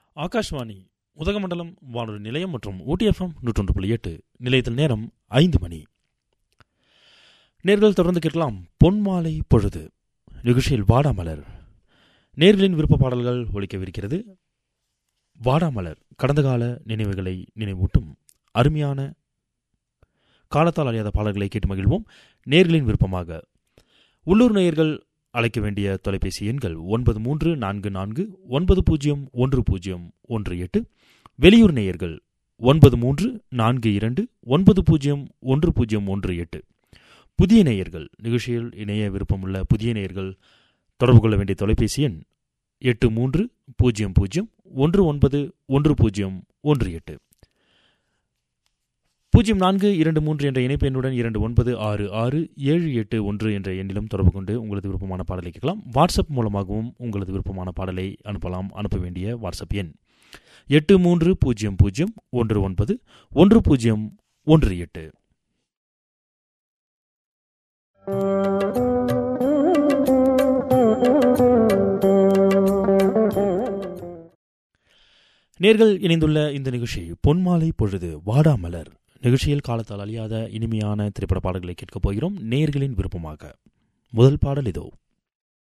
ஆகாஷ்வாணி உதகமண்டலம் வானொலி நிலையம் மற்றும் ஊட்டிஎஃப்எம் நூற்றொன்று புள்ளி எட்டு நிலையத்தில் நேரம் ஐந்து மணி நேர்கள் தொடர்ந்து கேட்கலாம் பொன்மாலை பொழுது நிகழ்ச்சியில் வாடாமலர் நேர்களின் விருப்ப பாடல்கள் ஒலிக்கவிருக்கிறது வாடாமலர் கடந்த கால நினைவுகளை நினைவூட்டும் அருமையான காலத்தால் அழியாத பாடல்களை கேட்டு மகிழ்வோம் நேர்களின் விருப்பமாக உள்ளூர் நேயர்கள் அழைக்க வேண்டிய தொலைபேசி எண்கள் ஒன்பது மூன்று நான்கு நான்கு ஒன்பது பூஜ்ஜியம் ஒன்று பூஜ்ஜியம் ஒன்று எட்டு வெளியூர் நேயர்கள் ஒன்பது மூன்று நான்கு இரண்டு ஒன்பது பூஜ்ஜியம் ஒன்று பூஜ்ஜியம் ஒன்று எட்டு புதிய நேயர்கள் நிகழ்ச்சியில் இணைய விருப்பமுள்ள புதிய நேயர்கள் தொடர்பு கொள்ள வேண்டிய தொலைபேசி எண் எட்டு மூன்று பூஜ்ஜியம் பூஜ்ஜியம் ஒன்று ஒன்பது ஒன்று பூஜ்ஜியம் ஒன்று எட்டு பூஜ்ஜியம் நான்கு இரண்டு மூன்று என்ற இணைப்பு எண்ணுடன் இரண்டு ஒன்பது ஆறு ஆறு ஏழு எட்டு ஒன்று என்ற எண்ணிலும் தொடர்பு கொண்டு உங்களது விருப்பமான பாடலை கேட்கலாம் வாட்ஸ்அப் மூலமாகவும் உங்களது விருப்பமான பாடலை அனுப்பலாம் அனுப்ப வேண்டிய வாட்ஸ்அப் எண் எட்டு மூன்று பூஜ்ஜியம் பூஜ்ஜியம் ஒன்று ஒன்பது ஒன்று பூஜ்ஜியம் ஒன்று எட்டு நேர்கள் இணைந்துள்ள இந்த நிகழ்ச்சி பொன்மாலை பொழுது வாடாமலர் நிகழ்ச்சியில் காலத்தால் அழியாத இனிமையான திரைப்பட பாடல்களை கேட்கப் போகிறோம் நேர்களின் விருப்பமாக முதல் பாடல் இதோ